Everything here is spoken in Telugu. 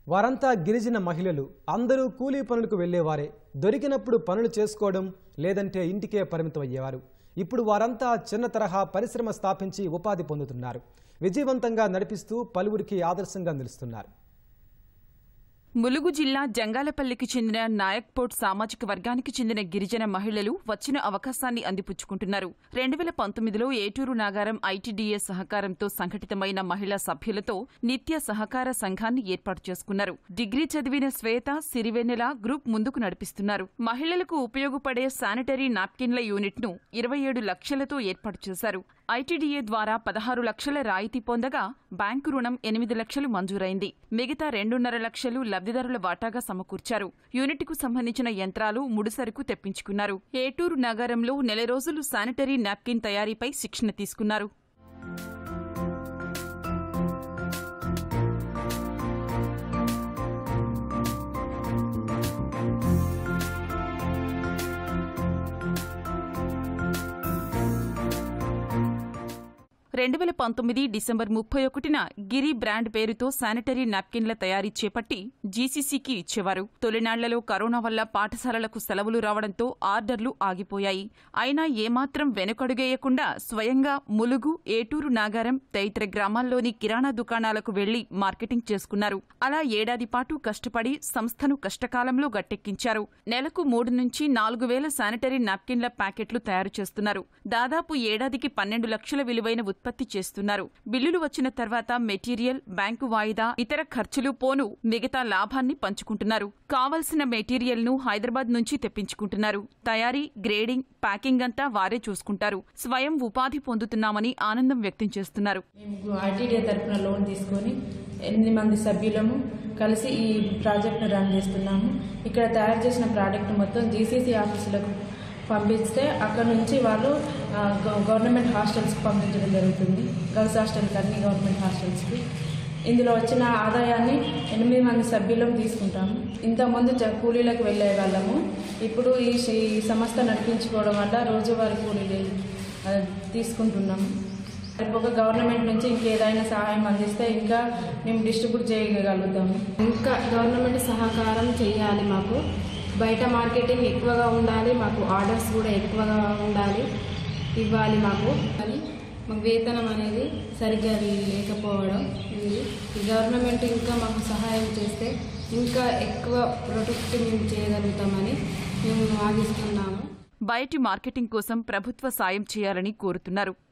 వారంతా గిరిజన మహిళలు అందరూ కూలీ పనులకు వెళ్లేవారే దొరికినప్పుడు పనులు చేసుకోవడం లేదంటే ఇంటికే పరిమితం అయ్యేవారు ఇప్పుడు వారంతా చిన్న తరహా పరిశ్రమ స్థాపించి ఉపాధి పొందుతున్నారు విజయవంతంగా నడిపిస్తూ పలువురికి ఆదర్శంగా నిలుస్తున్నారు ములుగు జిల్లా జంగాలపల్లికి చెందిన నాయక్పోట్ సామాజిక వర్గానికి చెందిన గిరిజన మహిళలు వచ్చిన అవకాశాన్ని అందిపుచ్చుకుంటున్నారు రెండు వేల పంతొమ్మిదిలో ఏటూరు నాగారం ఐటీడీఏ సహకారంతో సంఘటితమైన మహిళా సభ్యులతో నిత్య సహకార సంఘాన్ని ఏర్పాటు చేసుకున్నారు డిగ్రీ చదివిన శ్వేత సిరివెన్నెల గ్రూప్ ముందుకు నడిపిస్తున్నారు మహిళలకు ఉపయోగపడే శానిటరీ నాప్కిన్ల యూనిట్ను ఇరవై ఏడు లక్షలతో ఏర్పాటు చేశారు ఐటీడీఏ ద్వారా పదహారు లక్షల రాయితీ పొందగా బ్యాంకు రుణం ఎనిమిది లక్షలు మంజూరైంది మిగతా రెండున్నర లక్షలు లబ్ధిదారుల వాటాగా సమకూర్చారు యూనిట్కు సంబంధించిన యంత్రాలు ముడిసరుకు తెప్పించుకున్నారు ఏటూరు నగరంలో నెల రోజులు శానిటరీ నాప్కిన్ తయారీపై శిక్షణ తీసుకున్నారు రెండు వేల పంతొమ్మిది డిసెంబర్ ముప్పై ఒకటిన గిరి బ్రాండ్ పేరుతో శానిటరీ నాప్కిన్ల తయారీ చేపట్టి జీసీసీకి ఇచ్చేవారు తొలినాళ్లలో కరోనా వల్ల పాఠశాలలకు సెలవులు రావడంతో ఆర్డర్లు ఆగిపోయాయి అయినా ఏమాత్రం వెనుకడుగేయకుండా స్వయంగా ములుగు ఏటూరు నాగారం తదితర గ్రామాల్లోని కిరాణా దుకాణాలకు వెళ్లి మార్కెటింగ్ చేసుకున్నారు అలా ఏడాది పాటు కష్టపడి సంస్థను కష్టకాలంలో గట్టెక్కించారు నెలకు మూడు నుంచి నాలుగు వేల శానిటరీ నాప్కిన్ల ప్యాకెట్లు తయారు చేస్తున్నారు దాదాపు ఏడాదికి పన్నెండు లక్షల విలువైన ఉత్పత్తి చేస్తున్నారు బిల్లులు వచ్చిన తర్వాత మెటీరియల్ బ్యాంకు వాయిదా ఇతర ఖర్చులు పోను మిగతా లాభాన్ని పంచుకుంటున్నారు కావలసిన మెటీరియల్ ను హైదరాబాద్ నుంచి తెప్పించుకుంటున్నారు తయారీ గ్రేడింగ్ ప్యాకింగ్ అంతా వారే చూసుకుంటారు స్వయం ఉపాధి పొందుతున్నామని ఆనందం వ్యక్తం చేస్తున్నారు మేము ఆర్టీడీ తరఫున లోన్ తీసుకొని ఎనిమిది మంది సభ్యులము కలిసి ఈ ప్రాజెక్ట్ను రన్ చేస్తున్నాము ఇక్కడ తయారు చేసిన ప్రోడక్ట్ మొత్తం జీసీసీ ఆఫీసులకు పంపిస్తే అక్కడ నుంచి వాళ్ళు ఆ, గవ- గవర్నమెంట్ హాస్టల్స్కి పంపించడం జరుగుతుంది గర్ల్స్ హాస్టల్కి అన్ని గవర్నమెంట్ హాస్టల్స్కి ఇందులో వచ్చిన ఆదాయాన్ని ఎనిమిది మంది సభ్యులం తీసుకుంటాము ఇంతకుముందు చ- కూలీలకు వెళ్ళే వాళ్ళము ఇప్పుడు ఈ ఈ సంస్థ నడిపించుకోవడం వల్ల రోజువారీ కూలీలు ఆ, తీసుకుంటున్నాము ఒక గవర్నమెంట్ నుంచి ఇంకేదైనా సహాయం అందిస్తే ఇంకా మేము డిస్ట్రిబ్యూట్ చేయగలుగుతాము ఇంకా గవర్నమెంట్ సహకారం చేయాలి మాకు బయట మార్కెటింగ్ ఎక్కువగా ఉండాలి మాకు ఆర్డర్స్ కూడా ఎక్కువగా ఉండాలి ఇవ్వాలి మాకు కానీ మాకు వేతనం అనేది సరిగ్గా లేకపోవడం ఉంది ఈ గవర్నమెంట్ ఇంకా మాకు సహాయం చేస్తే ఇంకా ఎక్కువ ప్రొడక్ట్ మేము చేయగలుగుతామని మేము ఆశిస్తున్నాము బయటి మార్కెటింగ్ కోసం ప్రభుత్వ సాయం చేయాలని కోరుతున్నారు